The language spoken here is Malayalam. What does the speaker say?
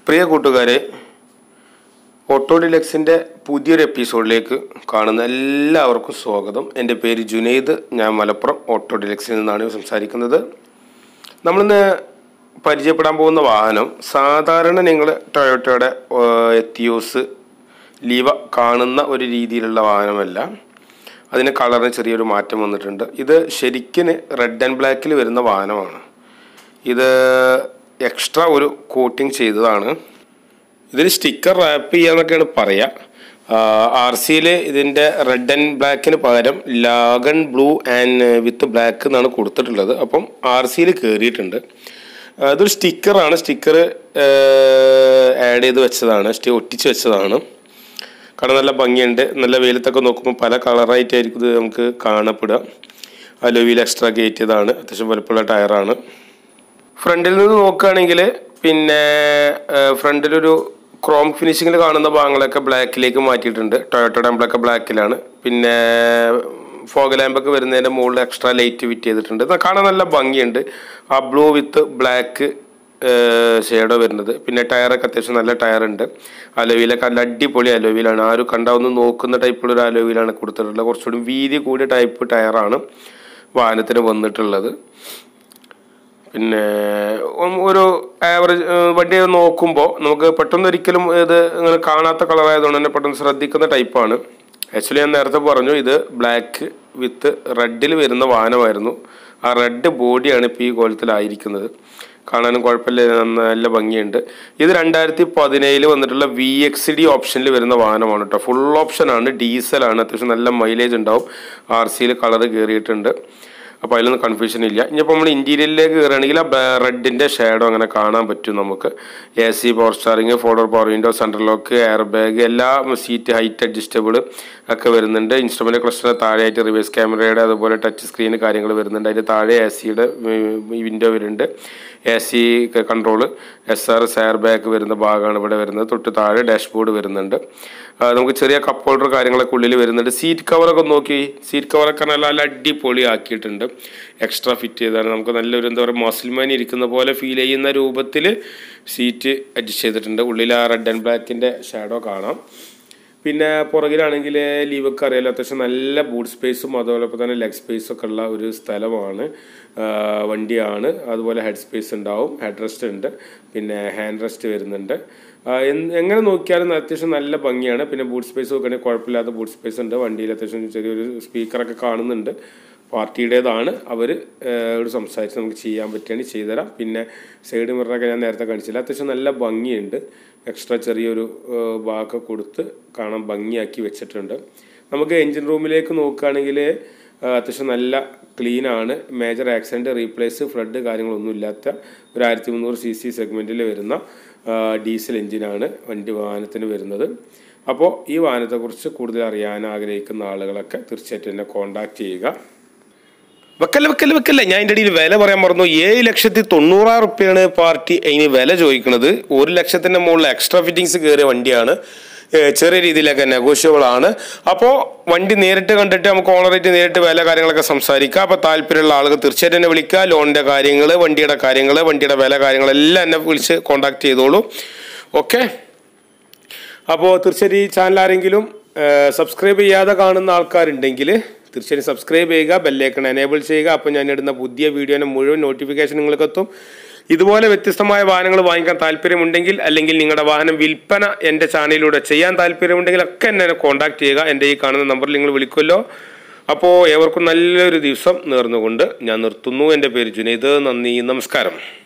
പ്രിയ കൂട്ടുകാരെ ഓട്ടോ ഡിലക്സിൻ്റെ പുതിയൊരു എപ്പിസോഡിലേക്ക് കാണുന്ന എല്ലാവർക്കും സ്വാഗതം എൻ്റെ പേര് ജുനൈദ് ഞാൻ മലപ്പുറം ഓട്ടോ ഡിലക്സിൽ നിന്നാണ് സംസാരിക്കുന്നത് നമ്മളിന്ന് പരിചയപ്പെടാൻ പോകുന്ന വാഹനം സാധാരണ നിങ്ങൾ ടൊയോട്ടയുടെ എത്തിയോസ് ലീവ കാണുന്ന ഒരു രീതിയിലുള്ള വാഹനമല്ല അതിന് കളറിന് ചെറിയൊരു മാറ്റം വന്നിട്ടുണ്ട് ഇത് ശരിക്കിന് റെഡ് ആൻഡ് ബ്ലാക്കിൽ വരുന്ന വാഹനമാണ് ഇത് എക്സ്ട്രാ ഒരു കോട്ടിങ് ചെയ്തതാണ് ഇതിൽ സ്റ്റിക്കർ റാപ്പ് ചെയ്യാന്നൊക്കെയാണ് പറയുക ആർ സിയിൽ ഇതിൻ്റെ റെഡ് ആൻഡ് ബ്ലാക്കിന് പകരം lagoon blue and with black എന്നാണ് കൊടുത്തിട്ടുള്ളത് അപ്പം ആർ സിയിൽ കയറിയിട്ടുണ്ട് ആ, ഇതൊരു സ്റ്റിക്കറാണ് സ്റ്റിക്കർ ആഡ് ചെയ്ത് വെച്ചതാണ് സ്റ്റി ഒട്ടിച്ച് വെച്ചതാണ് കാരണം നല്ല ഭംഗിയുണ്ട് നല്ല വെയിലത്തൊക്കെ നോക്കുമ്പോൾ പല കളറായിട്ടായിരിക്കും ഇത് നമുക്ക് കാണപ്പെടുക അലോവിയിൽ എക്സ്ട്രാ കയറ്റിയതാണ് അത്യാവശ്യം വലുപ്പമുള്ള ടയറാണ് ഫ്രണ്ടിൽ നിന്ന് നോക്കുകയാണെങ്കിൽ പിന്നെ ഫ്രണ്ടിലൊരു ക്രോം ഫിനിഷിങ്ങിൽ കാണുന്ന ഭാഗങ്ങളൊക്കെ ബ്ലാക്കിലേക്ക് മാറ്റിയിട്ടുണ്ട് ടൊയോട്ട ടാമ്പിളൊക്കെ ബ്ലാക്കിലാണ് പിന്നെ ഫോഗ് ലാമ്പൊക്കെ വരുന്നതിൻ്റെ മുകളിൽ എക്സ്ട്രാ ലൈറ്റ് ഫിറ്റ് ചെയ്തിട്ടുണ്ട് ഇത് കാണാൻ നല്ല ഭംഗിയുണ്ട് ആ ബ്ലൂ വിത്ത് ബ്ലാക്ക് ഷെയ്ഡോ വരുന്നത് പിന്നെ ടയറൊക്കെ അത്യാവശ്യം നല്ല ടയറുണ്ട് അലോവിയിലൊക്കെ നല്ല അടിപൊളി അലോവിയിലാണ് ആരും കണ്ടാ ഒന്ന് നോക്കുന്ന ടൈപ്പുള്ള ഒരു അലോവിയിലാണ് കൊടുത്തിട്ടുള്ളത് കുറച്ചുകൂടി വീതി കൂടിയ ടൈപ്പ് ടയറാണ് വാഹനത്തിന് വന്നിട്ടുള്ളത് പിന്നെ ഉം ഒരു ആവറേജ് വണ്ടി നോക്കുമ്പോൾ നമുക്ക് പെട്ടെന്ന് ഒരിക്കലും ഇത് ഇങ്ങനെ കാണാത്ത കളറായതുകൊണ്ട് തന്നെ പെട്ടെന്ന് ശ്രദ്ധിക്കുന്ന ടൈപ്പാണ് ആക്ച്വലി ഞാൻ നേരത്തെ പറഞ്ഞു ഇത് ബ്ലാക്ക് വിത്ത് റെഡിൽ വരുന്ന വാഹനമായിരുന്നു ആ റെഡ് ബോഡിയാണ് ഇപ്പോൾ ഈ കോലത്തിലായിരിക്കുന്നത് കാണാനും കുഴപ്പമില്ല നന്ന- നല്ല ഭംഗിയുണ്ട് ഇത് രണ്ടായിരത്തി പതിനേഴിൽ വന്നിട്ടുള്ള വി എക്സ് ഡി ഓപ്ഷനിൽ വരുന്ന വാഹനമാണ് കേട്ടോ ഫുൾ ഓപ്ഷനാണ് ഡീസലാണ് അത്യാവശ്യം നല്ല മൈലേജ് ഉണ്ടാവും ആർ സിയിൽ കളർ കയറിയിട്ടുണ്ട് അപ്പോൾ അതിലൊന്നും കൺഫ്യൂഷൻ ഇല്ല ഇനിയിപ്പോൾ നമ്മൾ ഇൻറ്റീരിയലിലേക്ക് കയറുകയാണെങ്കിൽ ആ റെഡിൻ്റെ ഷേഡോ അങ്ങനെ കാണാൻ പറ്റും നമുക്ക് A C power steering four door power window central lock airbag എല്ലാ സീറ്റ് ഹൈറ്റ് അഡ്ജസ്റ്റബിൾ ഒക്കെ വരുന്നുണ്ട് ഇൻസ്ട്രുമെൻ്റ് ക്ലസ്റ്ററിന് താഴെയായിട്ട് റിവേഴ്സ് ക്യാമറയുടെ അതുപോലെ ടച്ച് സ്ക്രീൻ കാര്യങ്ങൾ വരുന്നുണ്ട് അതിൻ്റെ താഴെ എ സിയുടെ വിൻഡോ വരുന്നുണ്ട് A C control S R airbag വരുന്ന ഭാഗമാണ് ഇവിടെ വരുന്നത് തൊട്ട് താഴെ ഡാഷ്ബോർഡ് വരുന്നുണ്ട് ആ, നമുക്ക് ചെറിയ കപ്പ് ഹോൾഡർ കാര്യങ്ങളൊക്കെ ഉള്ളിൽ വരുന്നുണ്ട് സീറ്റ് കവറൊക്കെ നോക്കി സീറ്റ് കവറൊക്കെ നല്ല നല്ല അടിപൊളി ആക്കിയിട്ടുണ്ട് എക്സ്ട്രാ ഫിറ്റ് ചെയ്താണ് നമുക്ക് നല്ലൊരു എന്താ പറയുക മസിൽമാൻ ഇരിക്കുന്ന പോലെ ഫീൽ ചെയ്യുന്ന രൂപത്തിൽ സീറ്റ് അഡ്ജസ്റ്റ് ചെയ്തിട്ടുണ്ട് ഉള്ളിൽ ആ റെഡ് ആൻഡ് ബ്ലാക്കിൻ്റെ ഷാഡോ കാണാം പിന്നെ പുറകിലാണെങ്കിൽ ലീവൊക്കെ അറിയാലോ അത്യാവശ്യം നല്ല ബൂട്ട് സ്പേസും അതുപോലെ തന്നെ ലെഗ് സ്പേസും ഒക്കെ ഉള്ള ഒരു സ്ഥലമാണ് ആ, വണ്ടിയാണ് അതുപോലെ ഹെഡ് സ്പേസ് ഉണ്ടാവും ഹെഡ് റെസ്റ്റ് ഉണ്ട് പിന്നെ ഹാൻഡ് റെസ്റ്റ് വരുന്നുണ്ട് ആ, എന്ത്- എങ്ങനെ നോക്കിയാലും അത്യാവശ്യം നല്ല ഭംഗിയാണ് പിന്നെ ബൂട്ട് സ്പേസ് നോക്കുകയാണെങ്കിൽ കുഴപ്പമില്ലാത്ത ബൂട്ട് സ്പേസ് ഉണ്ട് വണ്ടിയിൽ അത്യാവശ്യം ചെറിയൊരു സ്പീക്കറൊക്കെ കാണുന്നുണ്ട് പാർട്ടിയുടേതാണ് അവർ ഒരു സംസാരിച്ച് നമുക്ക് ചെയ്യാൻ പറ്റുകയാണെങ്കിൽ ചെയ്തുതരാം പിന്നെ സൈഡ് മിററൊക്കെ ഞാൻ നേരത്തെ കാണിച്ചില്ല അത്യാവശ്യം നല്ല ഭംഗിയുണ്ട് എക്സ്ട്രാ ചെറിയൊരു ഏഹ്, ഭാഗമൊക്കെ കൊടുത്ത് കാണാൻ ഭംഗിയാക്കി വെച്ചിട്ടുണ്ട് നമുക്ക് എൻജിൻ റൂമിലേക്ക് നോക്കുകയാണെങ്കിൽ ഏഹ്, അത്യാവശ്യം നല്ല ക്ലീനാണ് മേജർ ആക്സിഡൻറ്റ് റീപ്ലേസ് ഫ്ലഡ് കാര്യങ്ങളൊന്നും ഇല്ലാത്ത ഒരു ആയിരത്തി മുന്നൂറ് സി സി സെഗ്മെൻറ്റിൽ വരുന്ന ഏഹ്, ഡീസൽ എൻജിനാണ് വണ്ടി വാഹനത്തിന് വരുന്നത് അപ്പോൾ ഈ വാഹനത്തെക്കുറിച്ച് കൂടുതൽ അറിയാൻ ആഗ്രഹിക്കുന്ന ആളുകളൊക്കെ തീർച്ചയായിട്ടും എന്നെ കോൺടാക്റ്റ് ചെയ്യുക വെക്കല്ല വെക്കല്ല വെക്കല്ല ഞാൻ എൻ്റെ ഇടയിൽ വില പറയാൻ മറന്നു ഏഴ് ലക്ഷത്തി തൊണ്ണൂറായിരം റുപ്യാണ് പാർട്ടി അതിന് വില ചോദിക്കുന്നത് ഒരു ലക്ഷത്തിൻ്റെ മുകളിൽ എക്സ്ട്രാ ഫിറ്റിങ്സ് കയറിയ വണ്ടിയാണ് ഏഹ് ചെറിയ രീതിയിലൊക്കെ നെഗോഷ്യബിൾ ആണ് അപ്പോൾ വണ്ടി നേരിട്ട് കണ്ടിട്ട് നമുക്ക് ഓണറേറ്റ് നേരിട്ട് വില കാര്യങ്ങളൊക്കെ സംസാരിക്കാം അപ്പോൾ താല്പര്യമുള്ള ആളുകൾ തീർച്ചയായിട്ടും എന്നെ വിളിക്കുക ലോണിൻ്റെ കാര്യങ്ങൾ വണ്ടിയുടെ കാര്യങ്ങൾ വണ്ടിയുടെ വില കാര്യങ്ങളെല്ലാം എന്നെ വിളിച്ച് കോൺടാക്ട് ചെയ്തോളൂ ഓക്കെ അപ്പോൾ തീർച്ചയായിട്ടും ഈ ചാനൽ ആരെങ്കിലും സബ്സ്ക്രൈബ് ചെയ്യാതെ കാണുന്ന ആൾക്കാരുണ്ടെങ്കിൽ തീർച്ചയായും സബ്സ്ക്രൈബ് ചെയ്യുക ബെല്ലേക്കൺ എനേബിൾ ചെയ്യുക അപ്പോൾ ഞാൻ ഇടുന്ന പുതിയ വീഡിയോയുടെ മുഴുവൻ നോട്ടിഫിക്കേഷൻ നിങ്ങൾക്ക് എത്തും ഇതുപോലെ വ്യത്യസ്തമായ വാഹനങ്ങൾ വാങ്ങിക്കാൻ താല്പര്യമുണ്ടെങ്കിൽ അല്ലെങ്കിൽ നിങ്ങളുടെ വാഹനം വിൽപ്പന എൻ്റെ ചാനലിലൂടെ ചെയ്യാൻ താല്പര്യമുണ്ടെങ്കിൽ ഒക്കെ എന്നെ കോൺടാക്ട് ചെയ്യുക എൻ്റെ ഈ കാണുന്ന നമ്പറിൽ നിങ്ങൾ വിളിക്കുമല്ലോ അപ്പോൾ ഏവർക്കും നല്ലൊരു ദിവസം നേർന്നുകൊണ്ട് ഞാൻ നിർത്തുന്നു എൻ്റെ പേര് ജുനൈദ് നന്ദി നമസ്കാരം